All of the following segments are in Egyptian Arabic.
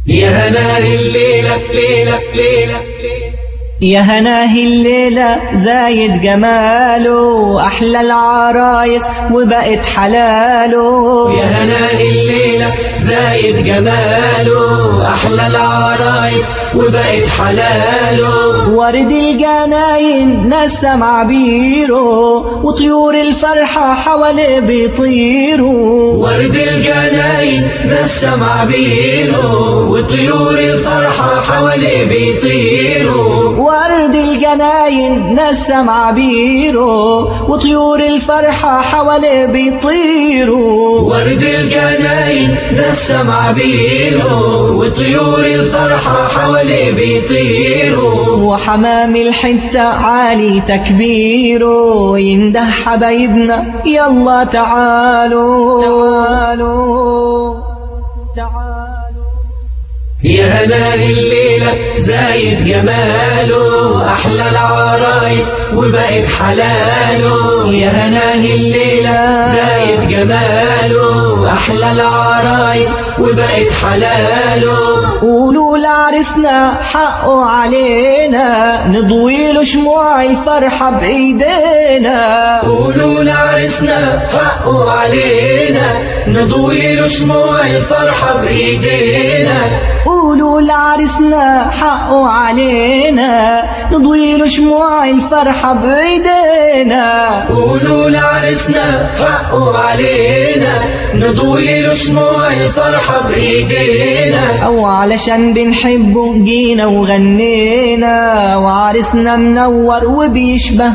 يا هناه الليلة ليلة ليلة يا هناه الليلة زايد جماله أحلى العرايس وبقت حلاله يا هناه الليلة زايد جماله أحلى العرايس وبقت حلاله ورد الجناين نسم عبيره وطيور الفرحة حواليه بيطيروا ورد الجناين نسم عبيره وطيور الفرحة حواليه بيطيروا ورد الجناين نسم عبيره وطيور الفرحة حواليه بيطيروا ورد الجناين نسم عبيره وطيور الفرحة حواليه بيطيروا وحمام الحتة عالي تكبيره ينده حبايبنا يلا تعالوا تعالوا تعالوا يا هناه الليلة زايد جماله أحلى العرايس وبقت حلاله يا هناه الليلة زايد جماله أحلى العرايس وبقت حلاله قولوا لعرسنا حقه علينا نضوي له شموع الفرحة بإيدينا قولوا لعرسنا حقه علينا نضوي له شموع الفرحة بإيدينا قولوا لعرسنا حقه علينا نضوي له شموع الفرحة بإيدينا قولوا لعرسنا حقه علينا نضوي له شموع الفرحة بإيدينا أو علشان بنحبه جينا وغنينا وعرسنا منور وبيشبه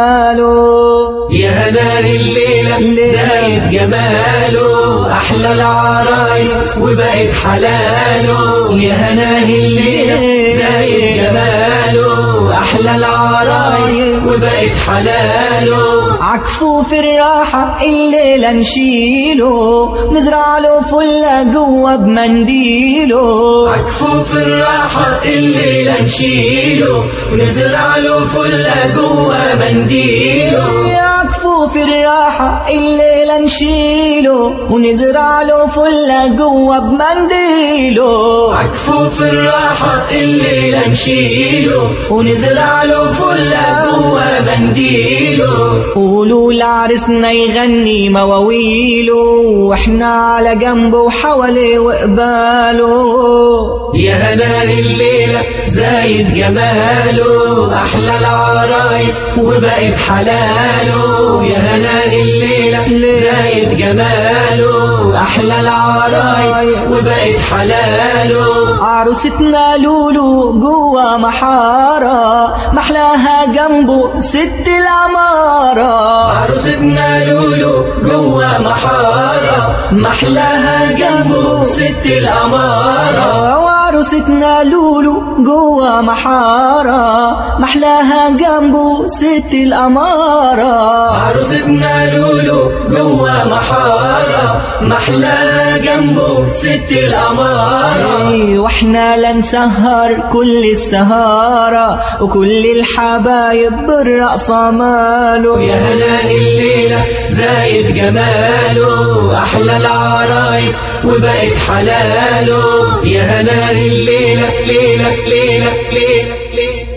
خاله يا هناه الليلة زايد جماله أحلى العرايس وبقت حلاله يا هناه الليلة زايد جماله أحلى العرايس وبقت حلاله عكفوف الراحة الليلة نشيله نزرع له فلة جوا بمنديله عكفوف الراحة الليلة نشيله ونزرع له فلة جوا منديله عكفوف الراحة الليلة نشيله ونزرع له فلة جوا بمنديله عكفوف الراحة الليلة نشيله ونزرع له فلة جوا منديله قولوا لعرسنا يغني مواويله واحنا على جنبه وحواليه وقباله يا هناه الليلة زايد جماله أحلى العرايس وبقت حلاله يا هناه الليلة زايد جماله أحلى العرايس وبقت حلاله عروستنا لولو جوا محارة محلاها جنبه ست العمارة عروستنا لولو جوا محارة محلاها جنبه ست الأمارة وعروستنا لولو جوا محارة محلاها جنبه ست الأمارة عروستنا لولو جوا محارة محلاها جنبه ست الأمارة واحنا لنسهر كل السهارة وكل الحبايب بالرقصة ماله يا هناء الليلة زايد جماله أحلى العرايس وبقت حلاله يا هناء الليلة ليلة ليلة ليلة, ليلة